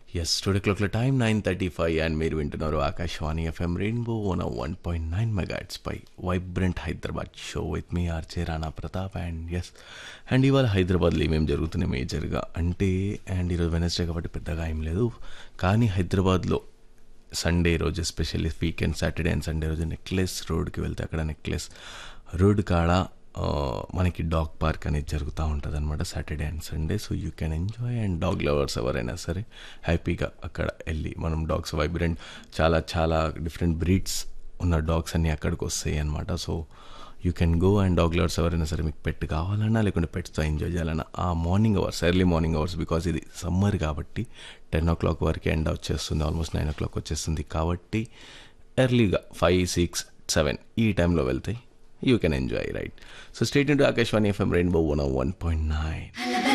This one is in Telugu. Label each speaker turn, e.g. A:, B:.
A: ఎస్ స్టూడియో క్లాక్ల time nine thirty five and మీరు వింటున్నారు Akashvani F M rainbow one one point nine megahertz పై vibrant Hyderabad show with me R J Rana Pratap and yes and ఇవాళ హైదరాబాద్లో ఏమేమి జరుగుతున్నాయి మేజర్గా అంటే అండ్ ఈరోజు వెనస్డే కాబట్టి పెద్దగా ఏం లేదు కానీ హైదరాబాద్లో సండే రోజు especially weekend Saturday and Sunday రోజు నెక్లెస్ రోడ్కి వెళ్తే అక్కడ నెక్లెస్ రోడ్ కాడ ఆ, మనకి డాగ్ పార్క్ అనేది జరుగుతూ ఉంటుంది అనమాట Saturday and Sunday so you can enjoy and dog lovers ఎవరైనా సరే హ్యాపీగా అక్కడ వెళ్ళి మనం డాగ్స్ వైబ్రెంట్ చాలా చాలా డిఫరెంట్ బ్రీడ్స్ ఉన్న డాగ్స్ అన్నీ అక్కడికి వస్తాయి అనమాట so you can go and dog lovers ఎవరైనా సరే మీకు పెట్ కావాలన్నా లేకుంటే పెట్స్తో ఎంజాయ్ చేయాలన్నా ఆ morning hours early morning hours because ఇది సమ్మర్ కాబట్టి టెన్ ఓ క్లాక్ వరకు ఎండ్ వచ్చేస్తుంది ఆల్మోస్ట్ నైన్ ఓ క్లాక్ వచ్చేస్తుంది కాబట్టి ఎర్లీగా ఫైవ్ సిక్స్ సెవెన్ ఈ టైంలో వెళ్తాయి you can enjoy right so stay tuned to Akashvani F M rainbow one one point nine